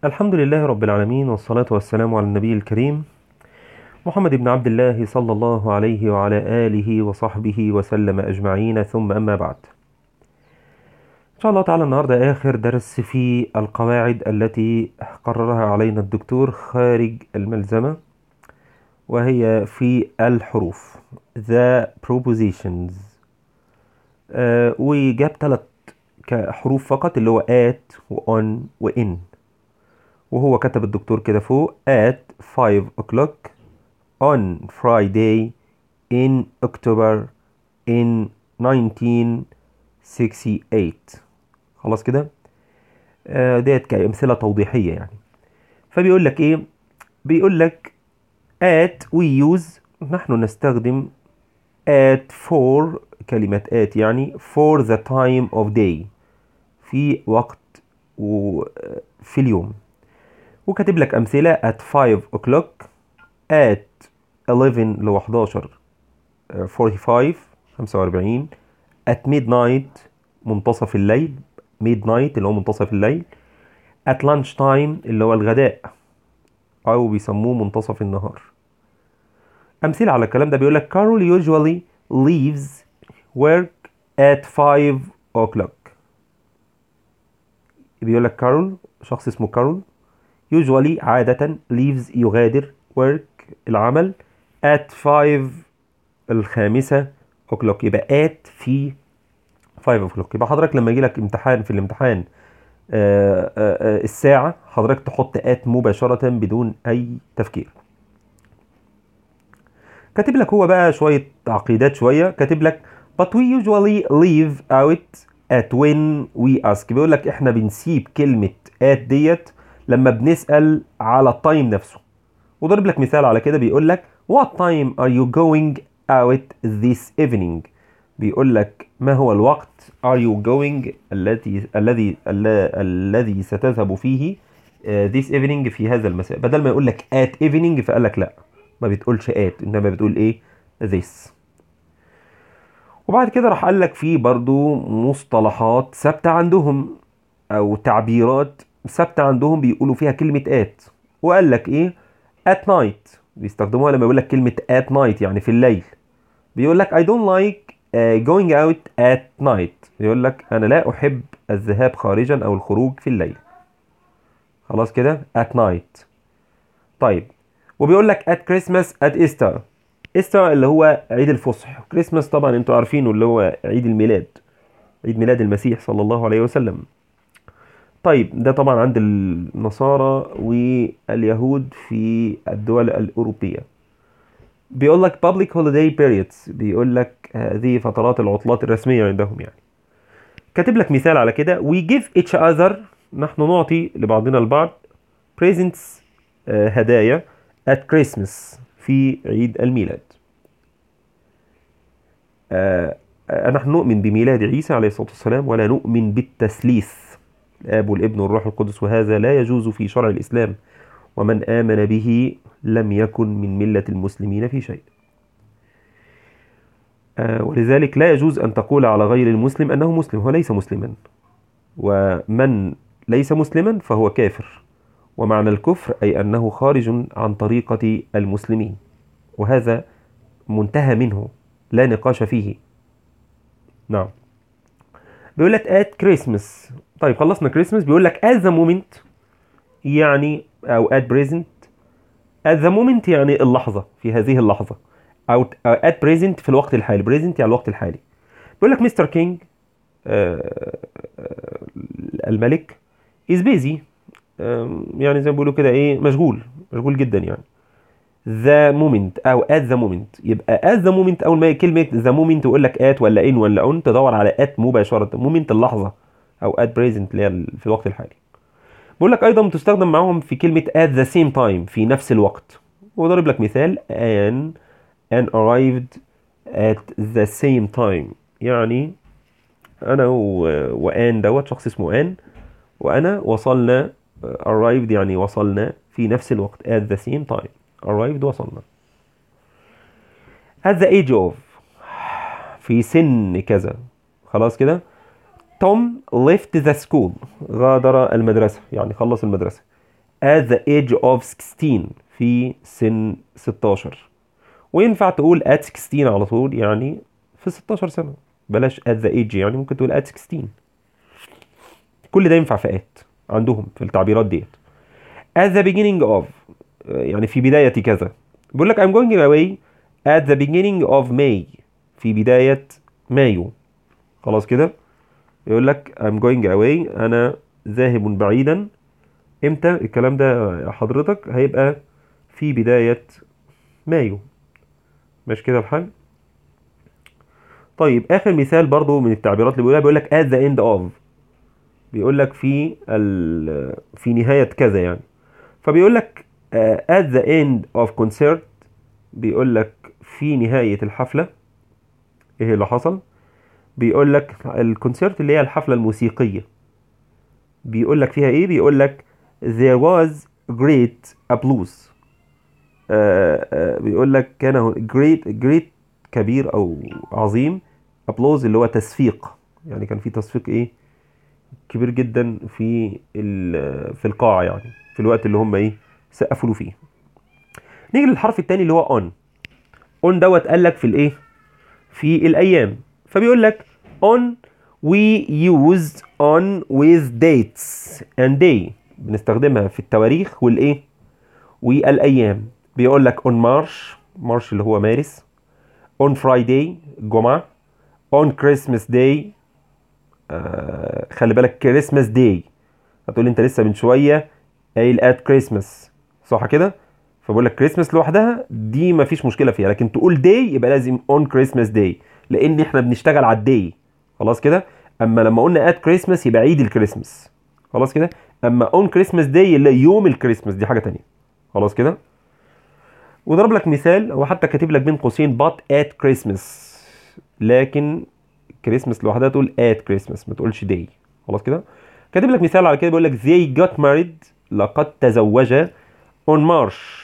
الحمد لله رب العالمين والصلاة والسلام على النبي الكريم محمد بن عبد الله صلى الله عليه وعلى آله وصحبه وسلم أجمعين ثم أما بعد إن شاء الله تعالى النهاردة آخر درس في القواعد التي قررها علينا الدكتور خارج الملزمة وهي في الحروف the propositions آه وجاب ثلاث حروف فقط اللي هو at و on و in وهو كتب الدكتور كده فوق at 5 o'clock on Friday in October in 1968 خلاص كده آه ديت كأمثلة توضيحية يعني فبيقول لك ايه بيقول لك at we use نحن نستخدم at for كلمة at يعني for the time of day في وقت وفي اليوم وكاتب لك أمثلة at 5 o'clock at 11 اللي هو 11 uh, 45 45 at midnight منتصف الليل midnight اللي هو منتصف الليل at lunch time اللي هو الغداء أو بيسموه منتصف النهار أمثلة على الكلام ده بيقول لك Carol usually leaves work at 5 o'clock بيقول لك كارول شخص اسمه كارول usually عادة leaves يغادر work العمل at 5 الخامسة o'clock يبقى at في 5 o'clock يبقى حضرتك لما يجي لك امتحان في الامتحان آآ آآ الساعة حضرتك تحط at مباشرة بدون أي تفكير كاتب لك هو بقى شوية تعقيدات شوية كاتب لك but we usually leave out at when we ask بيقول لك احنا بنسيب كلمة at ديت لما بنسأل على التايم نفسه وضرب لك مثال على كده بيقول لك what time are you going out this evening بيقول لك ما هو الوقت are you going التي الذي الذي ستذهب فيه uh, this evening في هذا المساء بدل ما يقول لك at evening فقال لك لا ما بتقولش at انما بتقول ايه this وبعد كده راح قال لك في برضو مصطلحات ثابتة عندهم او تعبيرات ثابتة عندهم بيقولوا فيها كلمة at وقال لك ايه at night بيستخدموها لما يقول لك كلمة at night يعني في الليل بيقول لك I don't like uh, going out at night بيقول لك أنا لا أحب الذهاب خارجا أو الخروج في الليل خلاص كده at night طيب وبيقول لك at Christmas at Easter Easter اللي هو عيد الفصح كريسماس طبعا انتوا عارفينه اللي هو عيد الميلاد عيد ميلاد المسيح صلى الله عليه وسلم طيب ده طبعا عند النصارى واليهود في الدول الأوروبية بيقول لك public holiday periods بيقول لك هذه فترات العطلات الرسمية عندهم يعني كاتب لك مثال على كده we give each other نحن نعطي لبعضنا البعض presents هدايا at Christmas في عيد الميلاد نحن نؤمن بميلاد عيسى عليه الصلاة والسلام ولا نؤمن بالتثليث الآب والابن والروح القدس وهذا لا يجوز في شرع الإسلام ومن آمن به لم يكن من ملة المسلمين في شيء آه ولذلك لا يجوز أن تقول على غير المسلم أنه مسلم هو ليس مسلما ومن ليس مسلما فهو كافر ومعنى الكفر أي أنه خارج عن طريقة المسلمين وهذا منتهى منه لا نقاش فيه نعم بيقول لك at Christmas طيب خلصنا كريسماس بيقول لك at the moment يعني او at present at the moment يعني اللحظة في هذه اللحظة او at present في الوقت الحالي present يعني الوقت الحالي بيقول لك مستر كينج الملك is busy يعني زي ما بيقولوا كده ايه مشغول مشغول جدا يعني the moment او at the moment يبقى at the moment اول ما كلمة the moment يقول لك at ولا in ولا on تدور على at مباشرة moment اللحظة او at present اللي هي في الوقت الحالي بقول لك ايضا تستخدم معاهم في كلمة at the same time في نفس الوقت وضرب لك مثال an an arrived at the same time يعني انا وان دوت شخص اسمه ان وانا وصلنا arrived يعني وصلنا في نفس الوقت at the same time arrived وصلنا at the age of في سن كذا خلاص كده توم left the school غادر المدرسة يعني خلص المدرسة at the age of 16 في سن 16 وينفع تقول at 16 على طول يعني في 16 سنة بلاش at the age يعني ممكن تقول at 16 كل ده ينفع في at عندهم في التعبيرات ديت at the beginning of يعني في بداية كذا بيقول لك I'm going away at the beginning of May في بداية مايو خلاص كده يقول لك I'm going away أنا ذاهب بعيدا امتى الكلام ده يا حضرتك هيبقى في بداية مايو ماشي كده الحال طيب آخر مثال برضو من التعبيرات اللي بيقولها بيقول لك at the end of بيقول لك في ال في نهاية كذا يعني فبيقول لك آه، at the end of concert بيقول لك في نهاية الحفلة ايه اللي حصل بيقول لك الكونسيرت اللي هي الحفلة الموسيقية بيقول لك فيها ايه بيقول لك there was great applause آه آه بيقول لك كان هو- great great كبير او عظيم applause اللي هو تصفيق يعني كان في تصفيق ايه كبير جدا في ال- في القاعة يعني في الوقت اللي هم ايه سقفوا له فيه نيجي للحرف التاني اللي هو on on دوت قال لك في الايه في الايام فبيقول لك on we use on with dates and day بنستخدمها في التواريخ والايه والايام بيقول لك on March مارش اللي هو مارس on Friday الجمعة on Christmas day آه خلي بالك كريسماس داي هتقول انت لسه من شويه قايل ات كريسماس صح كده فبقول لك كريسماس لوحدها دي مفيش مشكله فيها لكن تقول داي يبقى لازم اون كريسماس داي لان احنا بنشتغل على الداي خلاص كده اما لما قلنا ات كريسماس يبقى عيد الكريسماس خلاص كده اما اون كريسماس داي اللي يوم الكريسماس دي حاجه تانية خلاص كده وضرب لك مثال هو حتى كاتب لك بين قوسين بات ات كريسماس لكن كريسماس لوحدها تقول ات كريسماس ما تقولش داي خلاص كده كاتب لك مثال على كده بيقول لك they got married لقد تزوجا on March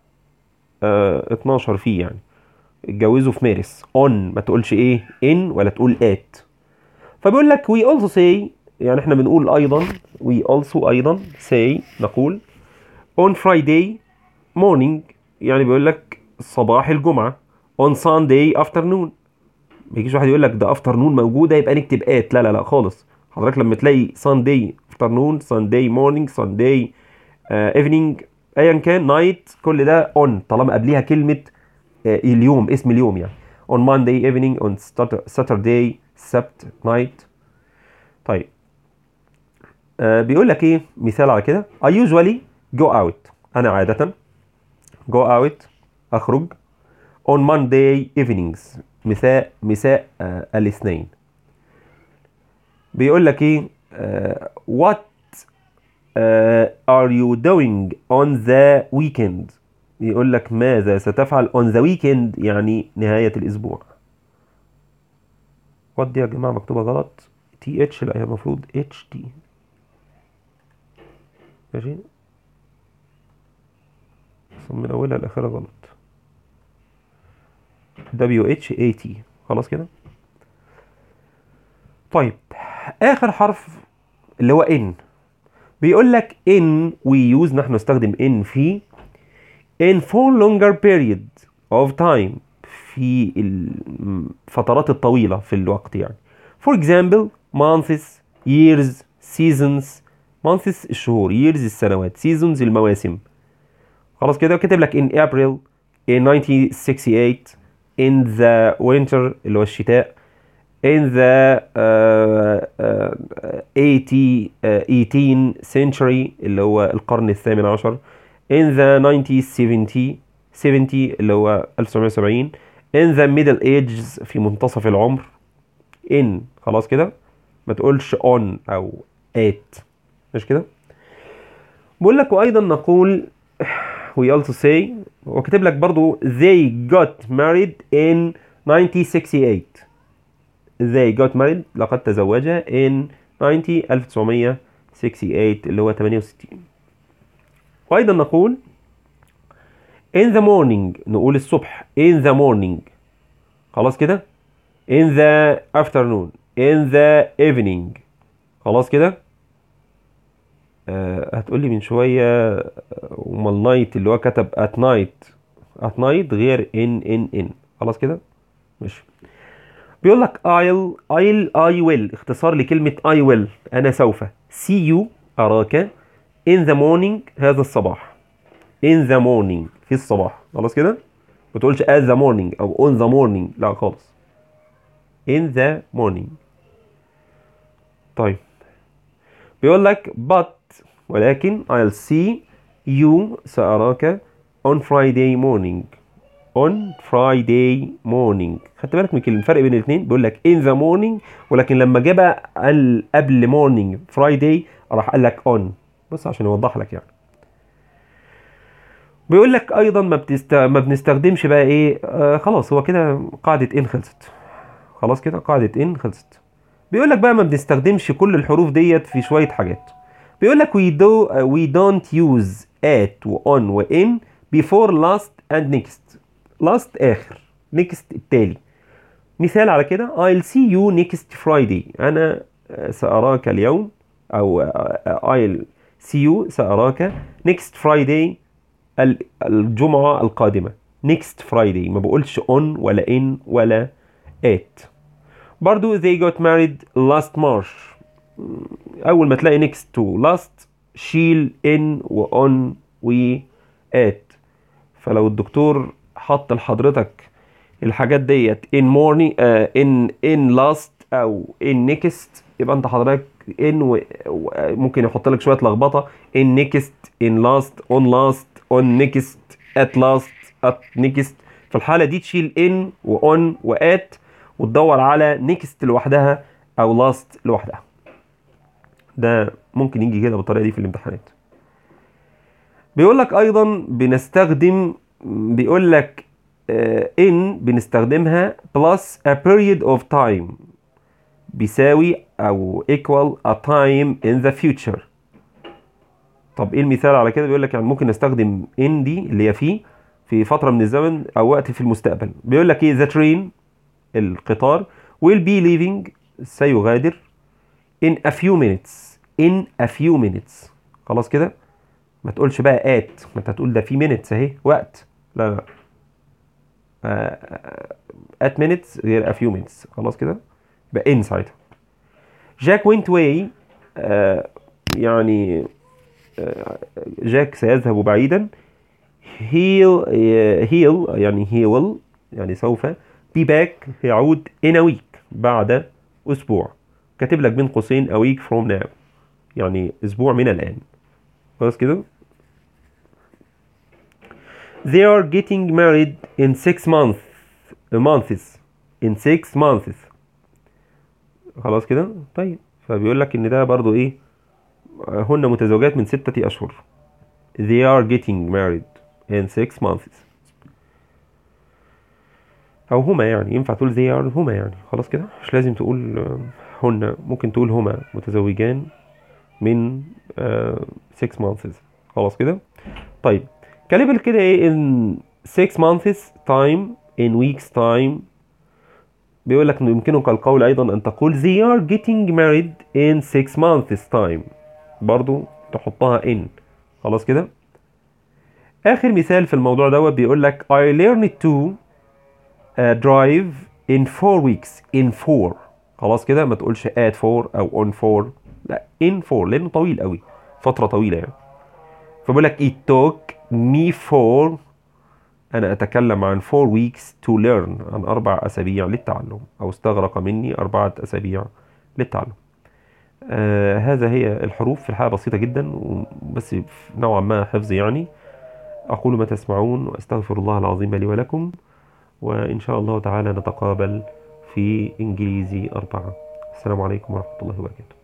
آه 12 فيه يعني اتجوزوا في مارس on ما تقولش ايه in ولا تقول at فبيقول لك we also say يعني احنا بنقول ايضا we also ايضا say نقول on Friday morning يعني بيقول لك صباح الجمعة on Sunday afternoon ما يجيش واحد يقول لك ده افترنون موجوده يبقى نكتب ات لا لا لا خالص حضرتك لما تلاقي ساندي افترنون ساندي مورنينج ساندي ايفنينج ايا كان نايت كل ده اون طالما قبليها كلمه آه، اليوم اسم اليوم يعني on Monday evening on Sat- Saturday سبت نايت طيب آه بيقول لك ايه مثال على كده I usually go out انا عاده go out اخرج on Monday evenings مساء مساء آه الاثنين بيقول لك ايه آه what آه are you doing on the weekend يقول لك ماذا ستفعل on the weekend يعني نهاية الأسبوع what دي يا جماعة مكتوبة غلط تي اتش لا هي المفروض اتش تي ماشي أصل من أولها لآخرها غلط دبليو اتش اي تي خلاص كده طيب اخر حرف اللي هو ان بيقول لك ان وي يوز نحن نستخدم ان في in for longer period of time في الفترات الطويلة في الوقت يعني for example months years seasons months الشهور years السنوات seasons المواسم خلاص كده كاتب لك in April in 1968 in the winter اللي هو الشتاء in the uh, uh, 80 uh, 18 century اللي هو القرن الثامن عشر in the 1970 70 اللي هو 1970 in the middle ages في منتصف العمر in خلاص كده ما تقولش on او at مش كده بقول لك وايضا نقول we also say وكاتب لك برضو they got married in 1968 they got married لقد تزوجا in 90 1968 اللي هو 68 وايضا نقول in the morning نقول الصبح in the morning خلاص كده in the afternoon in the evening خلاص كده آه هتقولي من شوية آه، امال نايت اللي هو كتب at night at night غير in in in خلاص كده ماشي بيقول لك I'll I'll I will اختصار لكلمة I will أنا سوف see you أراك in the morning هذا الصباح in the morning في الصباح خلاص كده ما تقولش at the morning أو on the morning لا خالص in the morning طيب بيقول لك but ولكن I'll see you سأراك on Friday morning on Friday morning خدت بالك من الكلمة الفرق بين الاثنين بيقول لك in the morning ولكن لما جه بقى قال قبل morning Friday راح قال لك on بص عشان يوضح لك يعني بيقول لك ايضا ما, بتست... ما بنستخدمش بقى ايه آه خلاص هو كده قاعدة ان خلصت خلاص كده قاعدة ان خلصت بيقول لك بقى ما بنستخدمش كل الحروف ديت في شوية حاجات بيقول لك we do we don't use at و on و in before last and next last آخر next التالي مثال على كده I'll see you next Friday أنا آه، سأراك اليوم أو آه، I'll see you سأراك next Friday ال- الجمعة القادمة next Friday ما بقولش on ولا in ولا at برضو they got married last March أول ما تلاقي next to last شيل in و on و at فلو الدكتور حط لحضرتك الحاجات ديت in morning آه in in last أو in next يبقى أنت حضرتك in و و- ممكن يحط لك شوية لخبطة in next in last on last on next at last at next في الحالة دي تشيل in و on و at وتدور على next لوحدها أو last لوحدها ده ممكن يجي كده بالطريقة دي في الامتحانات بيقول لك ايضا بنستخدم بيقول لك آه، in بنستخدمها plus a period of time بيساوي او equal a time in the future طب ايه المثال على كده بيقول لك يعني ممكن نستخدم in دي اللي هي في في فترة من الزمن او وقت في المستقبل بيقول لك ايه the train القطار will be leaving سيغادر in a few minutes in a few minutes خلاص كده ما تقولش بقى at ما انت هتقول ده في minutes اهي وقت لا لا آه، at minutes غير a few minutes خلاص كده يبقى in ساعتها جاك went away آه، يعني آه، جاك سيذهب بعيدا he'll آه، he'll يعني he will يعني سوف be back يعود in a week بعد أسبوع كاتب لك بين قوسين a week from now يعني أسبوع من الآن خلاص كده They are getting married in six months months in six months خلاص كده طيب فبيقول لك ان ده برضو ايه هن متزوجات من ستة اشهر they are getting married in six months او هما يعني ينفع تقول they are هما يعني خلاص كده مش لازم تقول آه، هن ممكن تقول هما متزوجان من آه 6 months خلاص كده طيب كلمة كده ايه in 6 months time in weeks time بيقول لك انه يمكنك القول ايضا ان تقول they are getting married in 6 months time برضو تحطها in خلاص كده اخر مثال في الموضوع دوت بيقول لك I learned to uh, drive in 4 weeks in 4 خلاص كده ما تقولش at 4 او on 4 لا in 4 لانه طويل قوي فترة طويلة يعني فبيقول لك it took me 4 أنا أتكلم عن 4 weeks to learn عن أربع أسابيع للتعلم أو استغرق مني أربعة أسابيع للتعلم آه هذا هي الحروف في الحقيقة بسيطة جدا بس نوعا ما حفظ يعني أقول ما تسمعون وأستغفر الله العظيم لي ولكم وإن شاء الله تعالى نتقابل في إنجليزي أربعة السلام عليكم ورحمة الله وبركاته